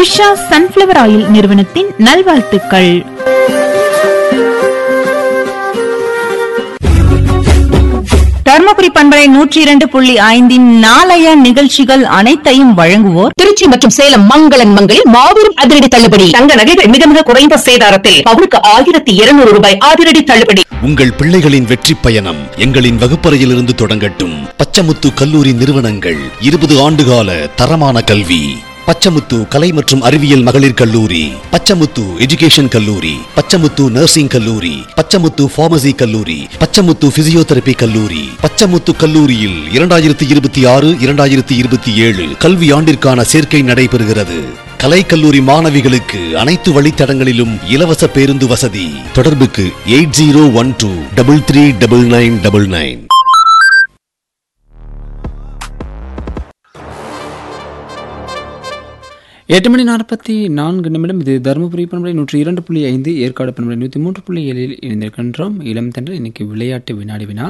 Usha sunflower oil நிறுவனத்தின் நல்வாழ்த்துக்கள் தர்மபுரி பண்பலை நூற்றி இரண்டு புள்ளி ஐந்தின் நாளைய நிகழ்ச்சிகள் அனைத்தையும் வழங்குவோர் திருச்சி மற்றும் சேலம் மங்களன் மங்களில் மாபெரும் அதிரடி தள்ளுபடி தங்க நகைகள் மிக மிக குறைந்த சேதாரத்தில் பவுனுக்கு ஆயிரத்தி இருநூறு ரூபாய் அதிரடி தள்ளுபடி உங்கள் பிள்ளைகளின் வெற்றி பயணம் எங்களின் வகுப்பறையிலிருந்து தொடங்கட்டும் பச்சமுத்து கல்லூரி நிறுவனங்கள் இருபது ஆண்டுகால தரமான கல்வி பச்சமுத்து கலை மற்றும் அறிவியல் மகளிர் கல்லூரி பச்சமுத்து எஜுகேஷன் கல்லூரி பச்சமுத்து நர்சிங் கல்லூரி பச்சமுத்து பார்மசி கல்லூரி பச்சமுத்து பிசியோதெரபி கல்லூரி பச்சமுத்து கல்லூரியில் இரண்டாயிரத்தி இருபத்தி ஆறு இரண்டாயிரத்தி இருபத்தி ஏழு கல்வி ஆண்டிற்கான சேர்க்கை நடைபெறுகிறது கலைக்கல்லூரி மாணவிகளுக்கு அனைத்து வழித்தடங்களிலும் இலவச பேருந்து வசதி தொடர்புக்கு eight zero one two double three double nine double nine எட்டு மணி நாற்பத்தி நான்கு நிமிடம் இது தருமபுரி பண்பலை நூற்றி இரண்டு புள்ளி ஐந்து ஏற்காடு பண்பலை நூற்றி மூன்று புள்ளி ஏழில் இணைந்திருக்கின்றோம் இளம் தென்றல் இன்னைக்கு விளையாட்டு வினாடி வினா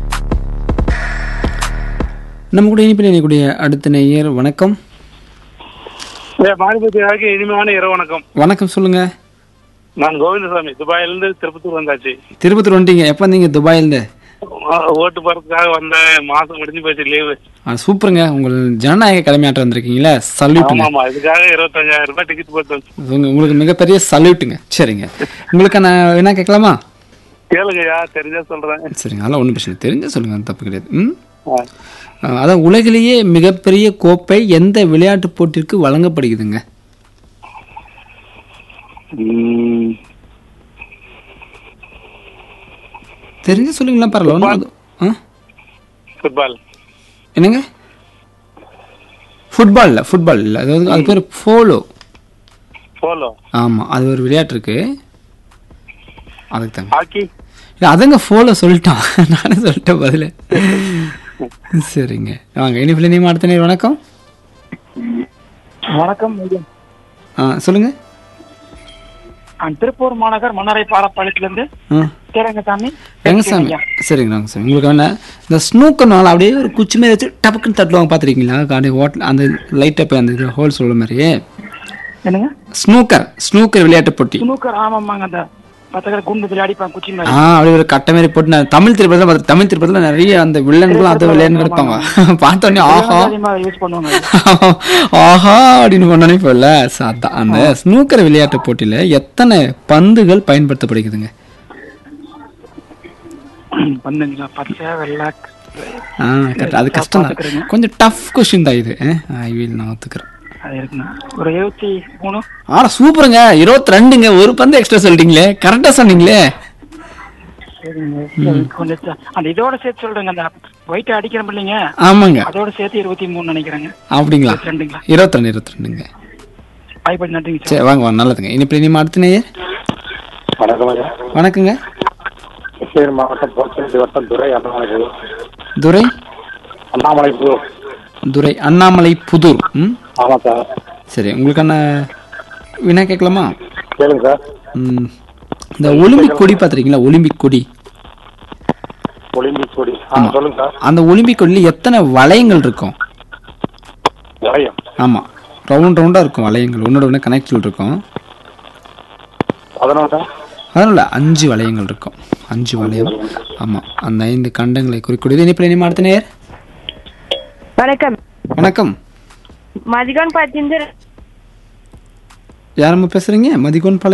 நம்ம கூட இனிப்பில் இணைக்கூடிய அடுத்த நேயர் வணக்கம் மாணிபதியாக இனிமையான இரவு வணக்கம் வணக்கம் சொல்லுங்க நான் கோவிந்தசாமி துபாயிலிருந்து திருப்பத்தூர் வந்தாச்சு திருப்பத்தூர் வந்துட்டீங்க எப்போ வந்தீங்க துபாயிலேருந்து ஆ, ஓட்டு போறதுக்காக வந்தேன் மாசம் முடிஞ்சு போச்சு லீவு ஆ சூப்பருங்க உங்கள் ஜனநாயக கடமையாற்றம் வந்திருக்கீங்களா ஆமா சல்யூட்டுங்க ஆமா இதுக்காக இருபத்தஞ்சாயிரம் ரூபாய் டிக்கெட் போட்டு வந்து- உங்க- உங்களுக்கு மிகப்பெரிய சல்யூட்டுங்க சரிங்க உங்களுக்கு நான் என்ன கேட்கலாமா கேளுங்கய்யா தெரிஞ்சா சொல்றேன் சரிங்க அதெல்லாம் ஒன்றும் பிரச்சனை இல்லை. தெரிஞ்ச சொல்லுங்க அது தப்பு கிடையாது ம் ஆ. அஹ் அதான் உலகிலேயே மிகப்பெரிய கோப்பை எந்த விளையாட்டு போட்டிற்கு வழங்கப்படுகிறதுங்க ம், தெரிஞ்சு சொல்லுங்களா பரவாயில்ல ஒண்ணும் அது- ஆ ஃபுட்பால் என்னங்க ஃபுட்பால் இல்லை ஃபுட்பால் இல்லை அதாவது அது பேர் போலோ போலோ ஆமாம் அது ஒரு விளையாட்டு இருக்கு அதுக்கு தாங்க ஹாக்கி இல்லை அதங்க ஃபோலோ சொல்லிட்டான் நானே சொல்லிட்டேன் பதில் சரிங்க வாங்க இனிப்பில் நீ அடுத்த நேரம் வணக்கம் வணக்கம் ஆ சொல்லுங்க நான் திருப்பூர் மாநகர் மன்னரை பாலப்பாளையத்திலிருந்து ஆ தேரங்கசாமி ரங்கசாமி சரிங்க ரங்கசாமி உங்களுக்கு என்ன இந்த ஸ்னூக்கர்னால அப்படியே ஒரு குச்சி மாதிரி வச்சு டபக்குன்னு தட்டுவாங்க பார்த்துருக்கீங்களா அப்படியே ஹோட்டல் அந்த லைட்டாக போய் அந்த இது ஹோல் சொல்ல மாதிரி என்னங்க ஸ்னூக்கர் ஸ்னூக்கர் விளையாட்டு போட்டி சுனூக்கர் ஆமாமாங்க அந்த பத்தக்கரை குண்டு விளையாடிப்பாங்க குச்சி ஆ மாதிரி அப்படியே ஒரு கட்டை மாதிரி போட்டு நான் தமிழ் திரைப்படத்தில் பார்த்து தமிழ் திரைப்படத்தில் நிறைய அந்த வில்லன்களும் அதை விளையாண்டு இருப்பாங்க பார்த்தோன்னே ஆஹா யூஸ் பண்ணுவாங்க ஆஹா அப்படின்னு பண்ணனே போல அதான் அந்த ஸ்னூக்கர் விளையாட்டு போட்டியில எத்தனை பந்துகள் பயன்படுத்தப்படுகிறதுங்க பண்ணுங்களா பச்சை வெள்ளை ஆ கரெக்ட் அது கஷ்டம் தான் கொஞ்சம் டஃப் கொஸ்டின் தான் இது ஐ வில் நான் ஒத்துக்கிறேன் அது இருக்குங்க ஒரு எழுபத்தி மூணு ஆனா சூப்பருங்க இருபத்தி ரெண்டுங்க ஒரு பந்து எக்ஸ்ட்ரா சொல்லிட்டீங்களே கரெக்டா சொன்னீங்களே சரிங்க சரி, கொஞ்சம் ச- அந்த இதோட சேர்த்து சொல்றேங்க அந்த ஒயிட் அடிக்கிறோம் இல்லைங்க ஆமாங்க அதோட சேர்த்து இருபத்தி மூணு நினைக்கிறேங்க அப்படிங்களா இருபத்தி ரெண்டுங்களா இருபத்தி ரெண்டு இருபத்தி ரெண்டுங்க வாய்ப்பு நன்றிங்க சார் சரி வாங்க வாங்க நல்லதுங்க இனிப்பு இனிமே அடுத்த நேயர் வணக்கம் ஐயா வணக்கங்க கிருஷ்ணகிரி மாவட்டம் போச்சேரி வட்டம் துறை அண்ணாமலை துரை அண்ணாமலை பூ துரை அண்ணாமலை புதூர் ம் ஆமாம் சார் சரி உங்களுக்கான வினா கேட்கலாமா கேளுங்க சார் ம், இந்த ஒலிம்பிக் கொடி பார்த்துருக்கீங்களா ஒலிம்பிக் கொடி ஒலிம்பிக் கொடி ஆ சொல்லுங்க சார் அந்த ஒலிம்பிக் கொடியில் எத்தனை வளையங்கள் இருக்கும் வளையம் ஆமாம் ரவுண்ட் ரவுண்டாக இருக்கும் வளையங்கள் ஒன்னோட ஒன்று கனெக்டில் இருக்கும் பதினொன்று அதனால அஞ்சு வளையங்கள் இருக்கும் அஞ்சு வளையம் ஆமாம் அந்த ஐந்து கண்டங்களை குறிக்கூடியது இனிப்பில் இனிமே அடுத்த நேர் வணக்கம் வணக்கம் மதிகோன் பத்திந்து யாரம்மா பேசுறீங்க மதிகோன் பாளையம்